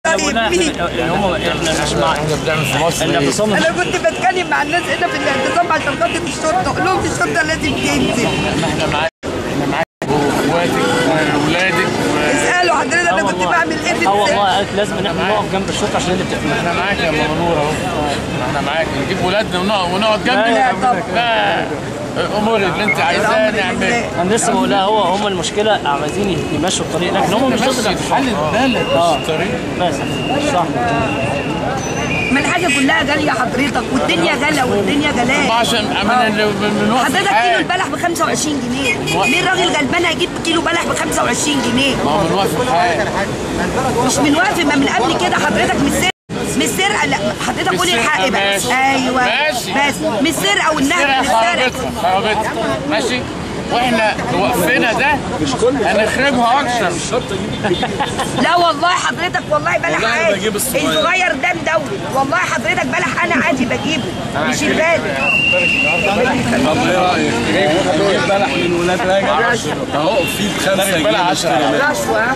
طيب مين اللي هم احنا مش مع احنا بنعمل في مصر احنا ايه؟ بنصمم انا كنت بتكلم مع الناس هنا في الاعتصام عشان خاطر الشرطه اقول لهم الشرطه لازم تنزل احنا معاك احنا معاك واخواتك واولادك اسالوا حضرتك انا اه كنت والله. بعمل ايه في اه والله السجن قالت لازم ان احنا نقف جنب الشرطه عشان اللي بتحمينا احنا معاك يا ماما نور اهو احنا معاك نجيب ولادنا ونقعد ونقعد لا جنبك يا طبعا. لا الامور اللي انت عايزاها نعملها انا لسه بقول لها هو هم المشكله عايزين يمشوا الطريق لكن هم مش ضد بس الاعتصام حل البلد اه. مش الطريق بس صح ما الحاجه كلها غاليه حضرتك والدنيا غلا والدنيا ما غلاء عشان من من من وقت حضرتك كيلو الحال. البلح ب 25 جنيه ليه الراجل غلبان هيجيب كيلو بلح ب 25 جنيه ما هو من وقت الحال مش من وقت ما من قبل كده حضرتك مش سرقه مش سرقه لا حضرتك قولي مش الحق سرقة، بقى ماشي. ايوه ماشي. بس مش سرقه والنهب سرقة مش سرقه خربتها خربتها ماشي واحنا وقفنا ده هنخربها اكتر لا والله حضرتك والله بلح والله أنا عادي بجيب الصغير. الصغير ده مدوي والله حضرتك بلح انا عادي بجيبه مش الغالي طب ايه رايك؟ نجيب بلح من ولاد راجل اهو في بخمسه جنيه بلح نشتري رشوه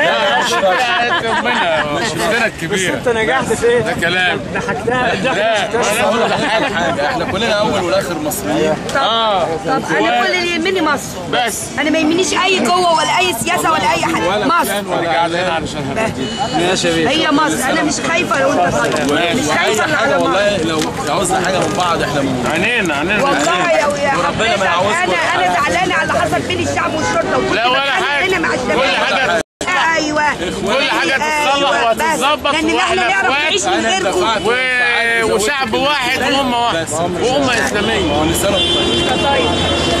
ربنا مشكلتنا الكبيره انت نجحت في ايه؟ ده كلام ضحكتها لا ولا اقول ولا لك حاجه حاجه احنا كلنا اول والاخر مصريين اه طب انا كل اللي يهمني مصر بس انا ما يهمنيش اي قوه ولا اي سياسه ولا اي حاجه مصر انا قاعد هنا علشان ماشي يا بيه هي مصر انا مش خايفه لو انت طيب مش خايفه اي إلا حاجه على مصر والله لو عاوزنا حاجه من بعض احنا موجودين عينينا عينينا والله يا يا وربنا ما حضرتك يعوزكم انا انا زعلانه على اللي حصل بين الشعب والشرطه وكنت لا ولا بتخانق حاجه هنا مع كل الشباب حاجه ايوه كل حاجه تتصلح أيوة، بس. وهتتظبط لان احنا واحنا نعرف اخوات نعيش من أنا غيركم دفعت و... وشعب واحد وامه واحده وامه اسلاميه ولسانه طيب طيب